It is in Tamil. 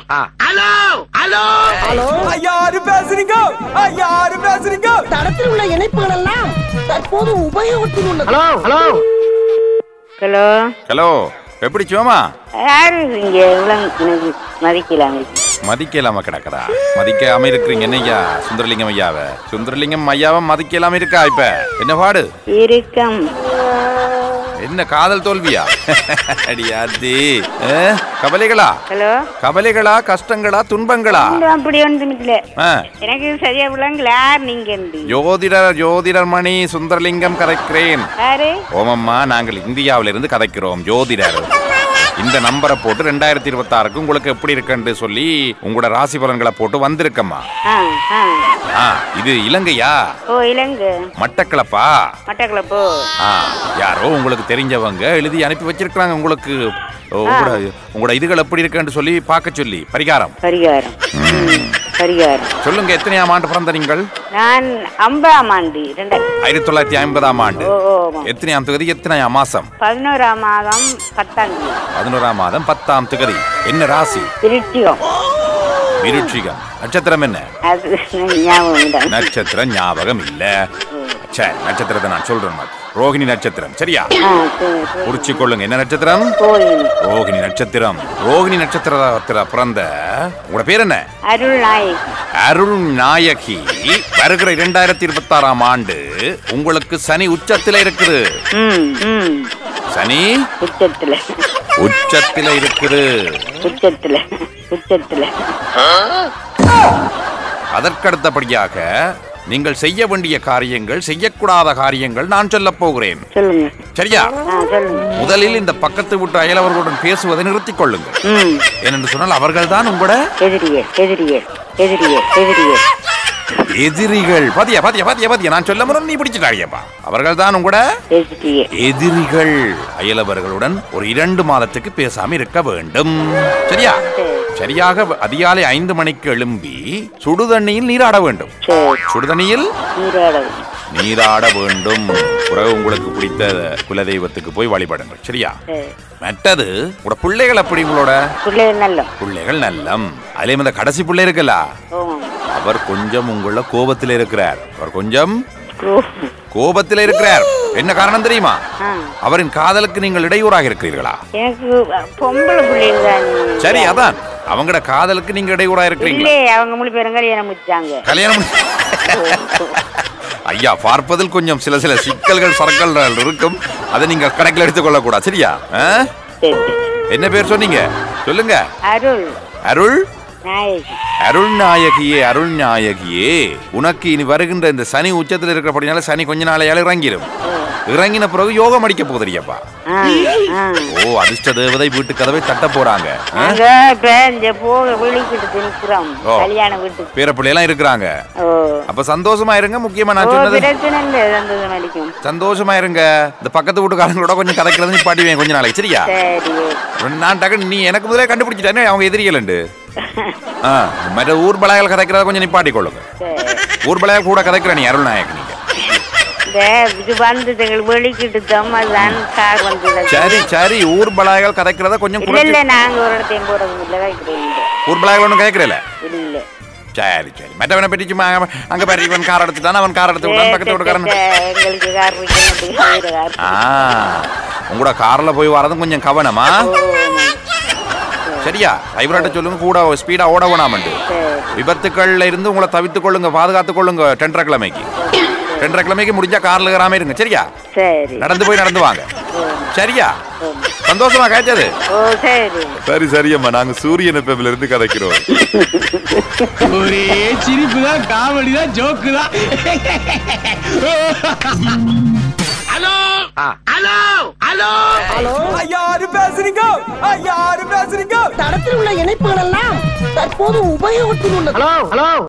ஹலோ ஹலோ ஹலோ யாரு பேசுறீங்க யாரு பேசுறீங்க தடத்தில் உள்ள இணைப்புகள் எல்லாம் தற்போது உபயோகத்தில் உள்ளது ஹலோ ஹலோ ஹலோ ஹலோ எப்படி சிவமா யாரு இங்க இவ்வளவு எனக்கு மதிக்கலாம் மதிக்கலாம கிடக்குறா மதிக்காம இருக்கிறீங்க என்னய்யா சுந்தரலிங்கம் ஐயாவ சுந்தரலிங்கம் ஐயாவை மதிக்கலாம இருக்கா இப்ப என்ன பாடு இருக்கம் என்ன காதல் தோல்வியா அடியாத்தி ஆ? கவலைகளா ஹலோ கவலைகளா கஷ்டங்களா துன்பங்களா ஒன்றும் அப்படி ஒன்றும் இல்ல ஆ. எனக்கு சரியா விளங்கல யார் நீங்க இருந்து? ஜோதிடர் ஜோதிடர் மணி சுந்தரலிங்கம் கதைக்கிறேன் யாரு ஓமம்மா நாங்கள் இந்தியாவிலிருந்து கதைக்கிறோம் ஜோதிடர் இந்த நம்பரை போட்டு ரெண்டாயிரத்தி இருபத்தாறுக்கு உங்களுக்கு எப்படி இருக்குன்னு சொல்லி உங்களோட ராசி பலன்களை போட்டு வந்திருக்கம்மா ஆ ஆ ஆ இது இலங்கையா ஓ இலங்கு மட்டக்களப்பா மட்டக்களப்போ ஆ யாரோ உங்களுக்கு தெரிஞ்சவங்க எழுதி அனுப்பி வச்சிருக்காங்க உங்களுக்கு ஓ, உங்களோட உங்களோட இதுகள் எப்படி இருக்குன்னு சொல்லி பார்க்க சொல்லி பரிகாரம் பரிகாரம் ம், பரிகாரம் சொல்லுங்க எத்தனையாம் ஆண்டு பிறந்த நீங்கள் நான் ஐம்பதாம் ஆண்டு ரெண்டாயிரத்தி ஆயிரத்தி தொள்ளாயிரத்தி ஐம்பதாம் ஆண்டு ஓ ஓ ஆமாம். எத்தனையாம் தொகுதி எத்தனையாம் மாசம் பதினோராம் மாதம் பத்தாம் தேதி பதினோராம் மாதம் பத்தாம் தொகுதி என்ன ராசி திருச்சியம் விருட்சிகம் நட்சத்திரம் என்ன அது ஞாபகம் இல்லை. நட்சத்திரம் ஞாபகம் இல்ல சரி நட்சத்திரத்தை நான் சொல்றேன் உனக்கு. ரோகிணி நட்சத்திரம் சரியா ஆ சரி சரி குறிச்சு கொள்ளுங்க என்ன நட்சத்திரம் கோயில் ரோகிணி நட்சத்திரம் ரோகிணி நட்சத்திரத்துல பிறந்த உங்களோட பேர் என்ன அருள் நாயகி அருள் நாயகி வருகிற இரண்டாயிரத்தி இருபத்தி ஆறாம் ஆண்டு உங்களுக்கு சனி உச்சத்தில இருக்குது ம் ம் சனி உச்சத்துல உச்சத்தில இருக்குது உச்சத்துல உச்சத்துல அதற்கடுத்தபடியாக நீங்கள் செய்ய வேண்டிய காரியங்கள் செய்யக்கூடாத காரியங்கள் நான் சொல்லப் போகிறேன் சொல்லுங்க சரியா ஆ சொல்லுங்க முதலில் இந்த பக்கத்து விட்டு அயலவர்களுடன் பேசுவதை நிறுத்திக் கொள்ளுங்கள் ம் ஏனென்று சொன்னால் அவர்கள்தான் உங்களோட எதிரியே எதிரியே எதிரியே எதிரியே எதிரிகள் பாத்தியா பாத்தியா பாத்தியா பாத்தியா நான் சொல்ல முறை நீ பிடிச்சிட்டாடியப்பா அவர்கள்தான் உங்களோட எதிரியே எதிரிகள் அயலவர்களுடன் ஒரு இரண்டு மாதத்துக்கு பேசாம இருக்க வேண்டும் சரியா சரி சரியாக அதிகாலை ஐந்து மணிக்கு எழும்பி சுடுதண்ணியில் நீராட வேண்டும் சரி சுடுதண்ணியில் நீராடவு நீராட வேண்டும் பிறகு உங்களுக்கு பிடித்த குலதெய்வத்துக்கு போய் வழிபடுங்கள் சரியா சரி மற்றது உங்களோட பிள்ளைகள் அப்படி உங்களோட பிள்ளைகள் நல்லம் பிள்ளைகள் நல்லம் அதுலயும் இந்த கடைசி பிள்ளை இருக்குல்ல ஓம் அவர் கொஞ்சம் உங்கள கோபத்தில் இருக்கிறார் அவர் கொஞ்சம் ஓ கோபத்தில் இருக்கிறார் என்ன காரணம் தெரியுமா ஆ அவரின் காதலுக்கு நீங்கள் இடையூறாக இருக்கிறீர்களா எனக்கு பொம்பளை பிள்ளைகள் தான் சரி அதான் அவங்களோட காதலுக்கு நீங்க இடையூறா இருக்கிறீங்களா இல்லையே அவங்க மூணு பேரும் கல்யாணம் முடிச்சாங்க கல்யாணம் பண்ணி- ஐயா பார்ப்பதில் கொஞ்சம் சில சில சிக்கல்கள் சரக்கல்கள் இருக்கும் அதை நீங்க கணக்கில் எடுத்துக்கொள்ள கூடாது சரியா ஆ? சரி சரி. என்ன பேர் சொன்னீங்க சொல்லுங்க அருள் அருள் நாயகி அருள் நாயகியே அருள் நாயகியே உனக்கு இனி வருகின்ற இந்த சனி உச்சத்தில் இருக்கிறபடினால சனி கொஞ்ச நாளையால இறங்கிடும் இறங்கின பிறகு யோகம் அடிக்க போகுதுரியப்பா ஆ ஆ ஓ அதிர்ஷ்ட தேவதை வீட்டு கதவை தட்ட போறாங்க ஆ? நாங்க இப்ப இந்த போக வெளிக்கிட்டு நிக்கிறோம் ஓ. கல்யாண வீட்டுக்கு பேர பிள்ளையெல்லாம் இருக்கிறாங்க ஓ அப்ப சந்தோஷமா இருங்க முக்கியமா ஓ நான் சொன்னது பிரச்சனை இல்லை சந்தோஷம் அடிக்கும் சந்தோஷமா இருங்க இந்த பக்கத்து வீட்டுக்காரங்களோட கொஞ்சம் கதைக்கிறது நிப்பாட்டிவேன் கொஞ்ச நாளைக்கு சரியா சரி நான் டக்கு நீ எனக்கு முதலே கண்டுபிடிச்சிட்டேனே அவங்க எதிரிகள் ஆ மற்ற ஊர் பலாயல் கதைக்கிறத கொஞ்சம் நிப்பாட்டி கொள்ளுங்க சரி ஊர் பலாயல் கூட கதைக்கிற நீ அருள் நாயக் நீங்க இந்த இது வந்து எங்களுக்கு வெளிக்கிட்டு தம் அதுதான் கார் வந்து சரி சரி ஊர் பலாயல் கதைக்கிறத கொஞ்சம் இல்ல குறைச்சு இல்ல நாங்க ஒரு இடத்தையும் போறது இல்ல வைக்கிறேன் ஊர் பலாயல் ஒன்றும் கேட்கறல இல்ல சரி சரி மற்றவனை பற்றி சும்மா அங்க- அங்க பாரு இவன் கார் எடுத்துட்டான் அவன் கார் எடுத்து விட்டான் பக்கத்து வீட்டுக்காரன் எங்களுக்கு கார் வைக்கணும் கார் ஆ உங்களோட கார்ல போய் வரதும் கொஞ்சம் கவனமா சரியா டிரைவர்கிட்ட சொல்லுங்க கூட ஸ்பீடா ஓட வேணாமண்டு சரி விபத்துக்கள்ல இருந்து உங்களை தவித்துக் கொள்ளுங்க பாதுகாத்துக் கொள்ளுங்க டெண்டரை கிழமைக்கு டெண்டரை கிழமைக்கு முடிஞ்சா கார்ல ஏறாம இருங்க சரியா சரி நடந்து போய் நடந்து வாங்க சரியா சந்தோஷமா கேட்டது ஓ சரி சரி சரியம்மா நாங்க சூரியன் எஃப்எம்ல இருந்து கதைக்கிறோம் ஒரே சிரிப்பு தான் காமெடி தான் ஜோக்கு தான் ஹலோ ஹலோ ஹலோ ஹலோ யாரு பேசுறீங்க யாரு பேசுறீங்க தடத்தில் உள்ள இணைப்புகள் எல்லாம் தற்போது உபயோகத்தில் உள்ளது ஹலோ ஹலோ